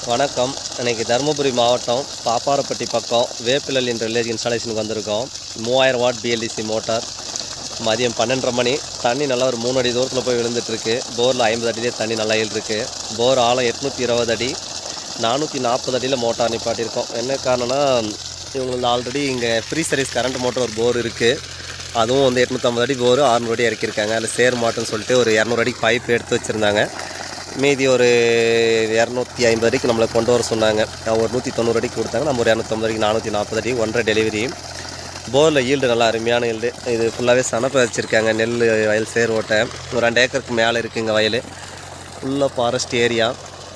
வணக்கம் இன்னைக்கு தருமபுரி மாவட்டம் பாப்பாரப்பட்டி பக்கம் வேப்பிலல் என்ற வில்லேஜ் இன்ஸ்டாலேஷனுக்கு வந்திருக்கோம் மூவாயிரம் வாட் பிஎல்டிசி மோட்டார் மதியம் பன்னெண்டரை மணி தண்ணி நல்லா ஒரு மூணு அடி தூரத்தில் போய் விழுந்துட்டுருக்கு போரில் ஐம்பது அடியிலே தண்ணி நல்லா இருக்கு போர் ஆழம் எட்நூற்றி இருபது அடி நானூற்றி நாற்பது அடியில் மோட்டார் நிப்பாட்டியிருக்கோம் என்ன காரணம்னா இவங்களுக்கு ஆல்ரெடி இங்கே ஃப்ரீ சர்வீஸ் கரண்ட் மோட்டர் ஒரு போர் இருக்குது அதுவும் வந்து எட்நூற்றம்பது அடி போர் அறுநூறு அடி இறக்கியிருக்காங்க அதில் சேர் மாட்டுன்னு சொல்லிட்டு ஒரு இரநூறு அடிக்கு பைப் எடுத்து வச்சுருந்தாங்க மீதி ஒரு இரநூத்தி ஐம்பது அடிக்கு நம்மளை கொண்டு வர சொன்னாங்க அவங்க ஒரு நூற்றி தொண்ணூறு அடிக்கு கொடுத்தாங்க நம்ம ஒரு இரநூத்தம்பது அடிக்கு நானூற்றி நாற்பது அடி ஒன்றரை டெலிவரி போரில் ஈல்டு நல்லா அருமையான ஈல்டு இது ஃபுல்லாகவே சனப்பை வச்சுருக்காங்க நெல் வயல் சேர் ஓட்டை ஒரு ரெண்டு ஏக்கருக்கு மேலே இருக்குங்க வயல் ஃபுல்லாக ஃபாரஸ்ட் ஏரியா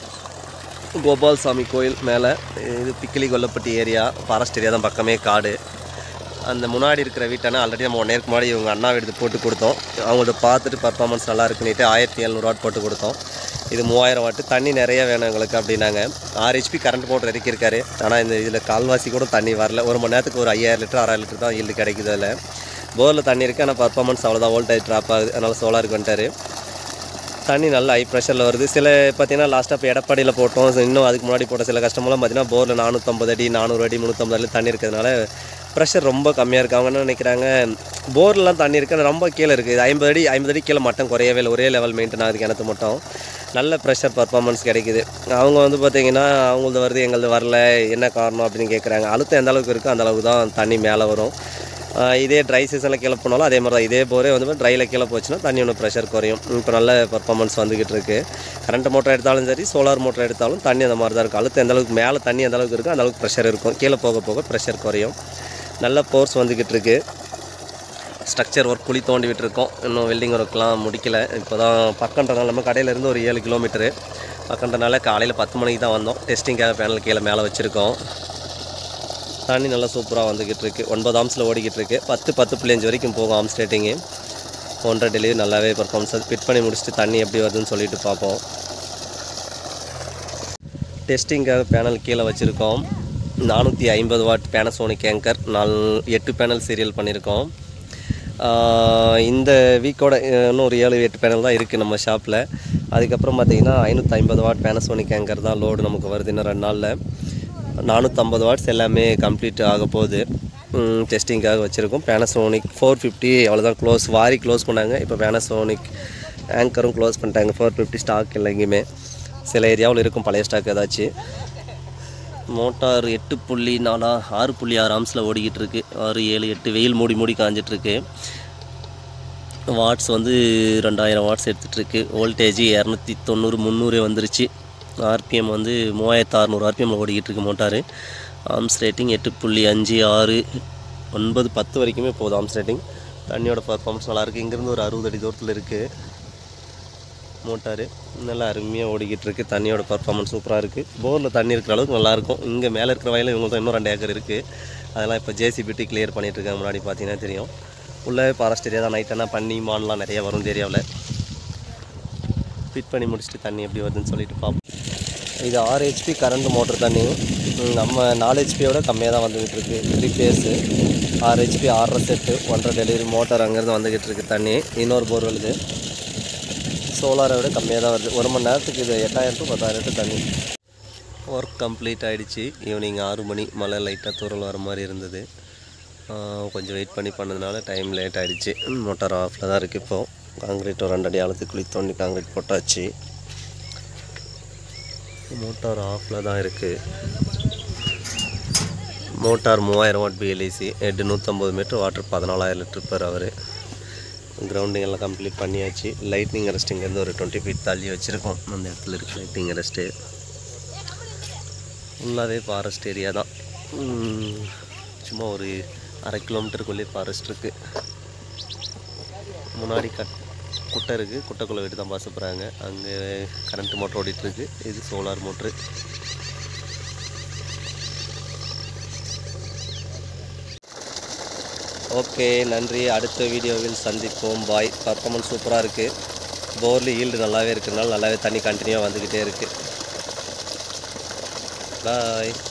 கோபால்சாமி கோயில் மேலே இது Pikkili Kollapatti area forest area தான் பக்கமே காடு அந்த முன்னாடி இருக்கிற வீட்டான ஆல்ரெடி நம்ம ஒன் இயருக்கு முன்னாடி இவங்க அண்ணா எடுத்து போட்டு கொடுத்தோம் அவங்கள்ட்ட பார்த்துட்டு பர்ஃபார்மன்ஸ் நல்லா இருக்குன்னுட்டு ஆயிரத்தி எழுநூறு வாட் போட்டு கொடுத்தோம் இது மூவாயிரம் வாட்டு தண்ணி நிறைய வேணும் எங்களுக்கு அப்படின்னாங்க ஆறு ஹெச்பி கரண்ட் மோட்டர் இறக்கியிருக்காரு ஆனால் இந்த இதில் கால்வாசி கூட தண்ணி வரல ஒரு மணி நேரத்துக்கு ஒரு ஐயாயிரம் லிட்டர் ஆறாயிரம் லிட்டர் தான் ஈல்டு கிடைக்குது அதில் போரில் தண்ணி இருக்குது ஆனால் பர்ஃபார்மன்ஸ் அவ்வளோதான் வோல்டேஜ் ட்ராப் ஆகுது அதனால் சோலாருக்கு வந்துட்டாரு தண்ணி நல்லா ஹை ப்ரெஷரில் வருது சில பார்த்தீங்கன்னா லாஸ்ட்டாக இப்போ எடப்பாடியில் போட்டோம் இன்னும் அதுக்கு முன்னாடி போட்ட சில கஸ்டமர்லாம் பார்த்தீங்கன்னா போரில் நானூற்றம்பது அடி நானூறு அடி முந்நூற்றம்பது அடி தண்ணி இருக்கிறதுனால ப்ரெஷர் ரொம்ப கம்மியாக இருக்குது அவங்க என்ன நினைக்கிறாங்க போர்லாம் தண்ணி இருக்குது அது ரொம்ப கீழே இருக்குது இது ஐம்பது அடி ஐம்பது அடி கீழே மட்டும் குறையவே இல்லை ஒரே லெவல் மெயின்டைன் ஆகுது கிணத்து மட்டும் நல்ல ப்ரெஷர் பர்ஃபார்மன்ஸ் கிடைக்குது அவங்க வந்து பார்த்தீங்கன்னா அவங்களது வருது எங்களது வரல என்ன காரணம் அப்படின்னு கேட்குறாங்க அழுத்தம் எந்த அளவுக்கு இருக்கோ அந்த அளவுக்கு தான் தண்ணி மேலே வரும் ஆஹ் இதே ட்ரை சீசனில் கீழே போனாலும் அதே மாதிரி தான் இதே போரே வந்து ட்ரையில் கீழே போச்சுன்னா தண்ணி ஒன்று ப்ரெஷர் குறையும் இப்போ நல்ல பர்ஃபார்மன்ஸ் வந்துக்கிட்டு இருக்கு கரண்ட் மோட்டர் எடுத்தாலும் சரி சோலார் மோட்டர் எடுத்தாலும் தண்ணி அந்த மாதிரி தான் இருக்கும் அழுத்தம் எந்த அளவுக்கு மேலே தண்ணி எந்த அளவுக்கு இருக்கோ அந்த அளவுக்கு ப்ரெஷர் இருக்கும் கீழே போக போக ப்ரெஷர் குறையும் நல்ல ஃபோர்ஸ் வந்துக்கிட்டு இருக்கு ஸ்ட்ரக்சர் ஒர்க் குழி தோண்டி விட்டுருக்கோம் இன்னும் வெல்டிங் ஒர்க்லாம் முடிக்கல இப்போ தான் பக்கன்றனால நம்ம கடையிலேருந்து ஒரு ஏழு கிலோமீட்டரு பக்கன்றனால காலையில் பத்து மணிக்கு தான் வந்தோம் டெஸ்டிங்காக பேனல் கீழே மேலே வச்சுருக்கோம் தண்ணி நல்லா சூப்பராக வந்துக்கிட்டு இருக்கு ஒன்பது ஆம்ஸில் ஓடிக்கிட்டு இருக்கு பத்து பத்து புள்ளி வரைக்கும் போகும் ஆம்ஸ் ரேட்டிங்கு ஒன்றரை டெலிவரி நல்லாவே பர்ஃபார்மன்ஸ் அது ஃபிட் பண்ணி முடிச்சுட்டு தண்ணி எப்படி வருதுன்னு சொல்லிட்டு பார்ப்போம் டெஸ்டிங்காக பேனல் கீழே வச்சுருக்கோம் நானூற்றி ஐம்பது வாட் பேனசோனிக் ஏங்கர் நாலு எட்டு பேனல் சீரியல் பண்ணியிருக்கோம் ஆஹ் இந்த வீக்கோட இன்னும் ஒரு ஏழு எட்டு பேனல் தான் இருக்குது நம்ம ஷாப்பில் அதுக்கப்புறம் பார்த்தீங்கன்னா ஐநூற்றி ஐம்பது வாட் பேனசோனிக் ஏங்கர் தான் லோடு நமக்கு வருது இன்னும் ரெண்டு நாளில் நானூற்றம்பது வாட்ஸ் எல்லாமே கம்ப்ளீட் ஆக போகுது டெஸ்டிங்காக வச்சுருக்கோம் பேனசோனிக் ஃபோர் ஃபிஃப்டி அவ்வளோதான் க்ளோஸ் வாரி க்ளோஸ் பண்ணாங்க இப்போ பேனசோனிக் ஆங்கரும் க்ளோஸ் பண்ணிட்டாங்க ஃபோர் ஃபிஃப்டி ஸ்டாக் இல்லை எங்கேயுமே சில ஏரியாவில் இருக்கும் பழைய ஸ்டாக் ஏதாச்சும் மோட்டார் எட்டு புள்ளி நாலா ஆறு புள்ளி ஆறு ஆம்ஸில் ஓடிக்கிட்டு இருக்கு ஆறு ஏழு எட்டு வெயில் மூடி மூடி காஞ்சிட்டு இருக்கு வாட்ஸ் வந்து ரெண்டாயிரம் வாட்ஸ் எடுத்துகிட்டு இருக்கு வோல்டேஜ் இரநூத்தி தொண்ணூறு முந்நூறு வந்துருச்சு ஆர்பிஎம் வந்து மூவாயிரத்து அறநூறு ஆர்பிஎம்மில் ஓடிக்கிட்டு இருக்கு மோட்டார் ஆம்ஸ் ரேட்டிங் எட்டு புள்ளி அஞ்சு ஆறு ஒன்பது பத்து வரைக்குமே போகுது ஆம்ஸ் ரேட்டிங் தண்ணியோட பர்ஃபார்மன்ஸ் நல்லாயிருக்கு இங்கேருந்து ஒரு அறுபது அடி தூரத்தில் இருக்குது மோட்டாரு நல்லா அருமையாக ஓடிக்கிட்டு இருக்கு தண்ணியோட பர்ஃபார்மன்ஸ் சூப்பராக இருக்குது போரில் தண்ணி இருக்கிற அளவுக்கு நல்லாயிருக்கும் இங்கே மேலே இருக்கிற வயலில் இவங்க தான் இன்னும் ரெண்டு ஏக்கர் இருக்குது அதெல்லாம் இப்போ ஜேசிபிட்டி கிளியர் பண்ணிட்டு இருக்காங்க முன்னாடி பார்த்தீங்கன்னா தெரியும் உள்ளவே ஃபாரஸ்ட் ஏரியா தான் நைட்டெல்லாம் பண்ணி மான்லாம் நிறைய வரும் இந்த ஏரியாவில் ஃபிட் பண்ணி முடிச்சுட்டு தண்ணி எப்படி வருதுன்னு சொல்லிட்டு பார்ப்போம் இது ஆறு ஹெச்பி கரண்ட் மோட்டர் தண்ணி ம், நம்ம நாலு ஹெச்பியோட கம்மியாக தான் வந்துக்கிட்டு இருக்கு த்ரீ ஃபேஸு ஆறு ஹெச்பி ஆறரை செட்டு ஒன்றரை டெலிவரி மோட்டார் அங்கேருந்து வந்துக்கிட்டு இருக்கு தண்ணி இன்னொரு போர் வருது சோலாரை விட கம்மியாக தான் வருது ஒரு மணி நேரத்துக்கு இது எட்டாயிரம் டு பத்தாயிரம் லிட்டர் தண்ணி ஒர்க் கம்ப்ளீட் ஆகிடுச்சு ஈவினிங் ஆறு மணி மழை லைட்டாக தூரல் வர மாதிரி இருந்தது ஆஹ் கொஞ்சம் வெயிட் பண்ணி பண்ணதுனால டைம் லேட் ஆகிடுச்சு மோட்டார் ஆஃபில் தான் இருக்குது இப்போது காங்கிரீட் ஒரு ரெண்டு அடி ஆழத்துக்கு குழி தோண்டி காங்கிரீட் போட்டாச்சு மோட்டார் ஆஃபில் தான் இருக்குது மோட்டார் மூவாயிரம் வாட் பிஎல்ஐசி ஹெட் நூற்றம்பது மீட்டர் வாட்டர் பதினாலாயிரம் லிட்டர் பெர் ஹவர் கிரவுண்டிங் எல்லாம் கம்ப்ளீட் பண்ணியாச்சு லைட்னிங் அரெஸ்ட் இங்கேருந்து ஒரு டுவெண்ட்டி ஃபீட் தள்ளி வச்சுருக்கோம் அந்த இடத்துல இருக்குது லைட்னிங் அரெஸ்ட்டு ஃபுல்லாகவே ஃபாரஸ்ட் ஏரியா தான் உம், சும்மா ஒரு அரை கிலோமீட்டருக்குள்ளே ஃபாரஸ்ட் இருக்குது முன்னாடி கட் குட்டை இருக்குது குட்டைக்குள்ளே வீட்டு தான் பாச போகிறாங்க அங்கே கரண்ட் மோட்டர் ஓடிட்டுருக்கு இது சோலார் மோட்ரு ஓகே நன்றி அடுத்த வீடியோவில் சந்திப்போம் பாய் பர்ஃபார்மன்ஸ் சூப்பராக இருக்குது போரில் ஈல்டு நல்லாவே இருக்கிறதுனால நல்லாவே தண்ணி கண்டினியூவாக வந்துக்கிட்டே இருக்குது பாய்